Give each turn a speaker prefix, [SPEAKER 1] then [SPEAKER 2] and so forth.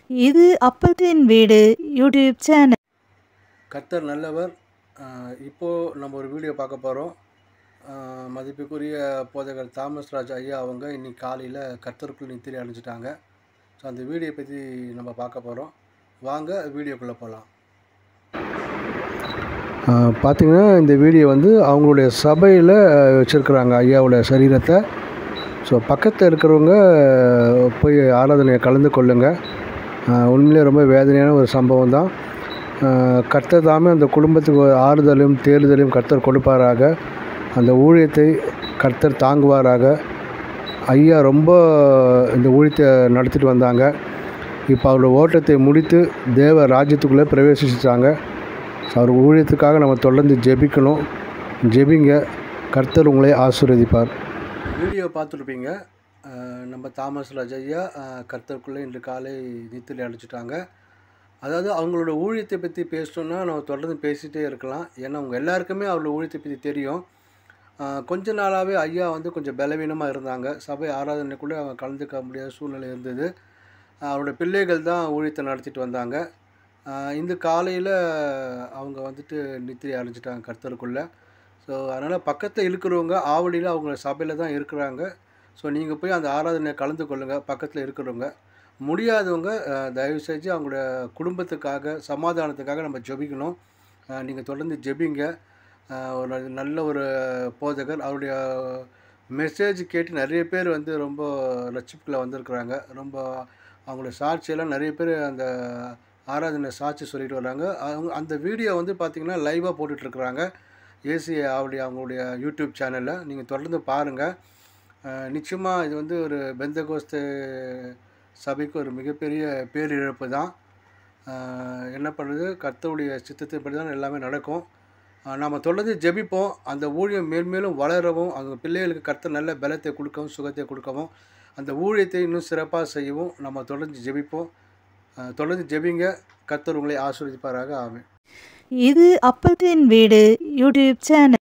[SPEAKER 1] இது அப்பத்தின் வீடு YouTube channel
[SPEAKER 2] கர்த்தர் நல்லவர் அஹ் இப்போ நம்ம ஒரு வீடியோ பார்க்க போகிறோம் மதிப்புக்குரிய போதகர் தாமஸ் ராஜ் ஐயா அவங்க இன்னைக்கு காலையில் கர்த்தருக்குள் நித்திரை அடைஞ்சிட்டாங்க ஸோ அந்த வீடியோ பற்றி நம்ம பார்க்க போகிறோம் வாங்க வீடியோக்குள்ளே போகலாம் பார்த்தீங்கன்னா இந்த வீடியோ வந்து அவங்களுடைய சபையில் வச்சுருக்குறாங்க ஐயாவோட சரீரத்தை ஸோ பக்கத்தில் இருக்கிறவங்க போய் ஆராதனையை கலந்து கொள்ளுங்கள் உண்மையிலே ரொம்ப வேதனையான ஒரு சம்பவம் தான் கர்த்தர் தாமே அந்த குடும்பத்துக்கு ஒரு ஆறுதலும் தேறுதலையும் கர்த்தர் கொடுப்பாராக அந்த ஊழியத்தை கர்த்தர் தாங்குவாராக ஐயா ரொம்ப இந்த ஊழியத்தை நடத்திட்டு வந்தாங்க இப்போ அவரோட ஓட்டத்தை முடித்து தேவ ராஜ்யத்துக்குள்ளே பிரவேசிச்சிட்டாங்க ஸோ அவர் ஊழியத்துக்காக நம்ம தொடர்ந்து ஜெபிக்கணும் ஜெபிங்க கர்த்தர் உங்களை ஆசீர்வதிப்பார் வீடியோ பார்த்துருப்பீங்க அஹ் நம்ம தாமஸ் ராஜையா கர்த்தருக்குள்ளே இன்று காலை நித்திரை அடிச்சிட்டாங்க அதாவது அவங்களோட ஊழியத்தை பற்றி பேசணுன்னா நம்ம தொடர்ந்து பேசிகிட்டே இருக்கலாம் ஏன்னா அவங்க எல்லாருக்குமே அவரோட ஊழியத்தை பற்றி தெரியும் அஹ் கொஞ்ச நாளாகவே ஐயா வந்து கொஞ்சம் பலவீனமாக இருந்தாங்க சபை ஆராதனைக்குள்ளே அவங்க கலந்துக்க முடியாத சூழ்நிலை இருந்தது அவரோட பிள்ளைகள் தான் ஊழியத்தை நடத்திட்டு வந்தாங்க அஹ் இந்த காலையில் அவங்க வந்துட்டு நித்திரை அடைஞ்சிட்டாங்க கர்த்தருக்குள்ளே ஸோ அதனால் பக்கத்தில் இருக்கிறவங்க ஆவடியில் அவங்க சபையில் தான் இருக்கிறாங்க ஸோ நீங்கள் போய் அந்த ஆராதனையை கலந்து கொள்ளுங்கள் பக்கத்தில் இருக்கிறவங்க முடியாதவங்க அஹ், தயவு செஞ்சு அவங்களோட குடும்பத்துக்காக சமாதானத்துக்காக நம்ம ஜெபிக்கணும் நீங்கள் தொடர்ந்து ஜெபிங்க அஹ், ஒரு நல்ல- நல்ல ஒரு போதகர் அவருடைய மெசேஜ் கேட்டு நிறைய பேர் வந்து ரொம்ப ரட்சிப்பில் வந்திருக்கிறாங்க ரொம்ப அவங்களோட சாட்சியெல்லாம் நிறைய பேர் அந்த ஆராதனை சாட்சி சொல்லிட்டு வர்றாங்க அவங்க அந்த வீடியோ வந்து பார்த்திங்கன்னா லைவாக போட்டுட்ருக்குறாங்க ஏசி அவருடைய அவங்களுடைய யூடியூப் சேனலில் நீங்கள் தொடர்ந்து பாருங்கள் நிச்சயமாக இது வந்து ஒரு பெந்தகோஸ்து சபைக்கு ஒரு மிகப்பெரிய பேரிழப்பு தான் அஹ் என்ன பண்ணுறது கர்த்தருடைய சித்தத்தின்படி தான் எல்லாமே நடக்கும் அஹ் நாம தொடர்ந்து ஜெபிப்போம் அந்த ஊழியம் மேன்மேலும் வளரவும் அவங்க பிள்ளைகளுக்கு கர்த்தர் நல்ல பலத்தை கொடுக்கவும் சுகத்தை கொடுக்கவும் அந்த ஊழியத்தை இன்னும் சிறப்பாக செய்யவும் நம்ம தொடர்ந்து ஜெபிப்போம் அஹ் தொடர்ந்து ஜெபிங்க கர்த்தர் உங்களை ஆசீர்வதிப்பாராக ஆமென்
[SPEAKER 1] இது அப்பத்தின் வீடு யூடியூப் சேனல்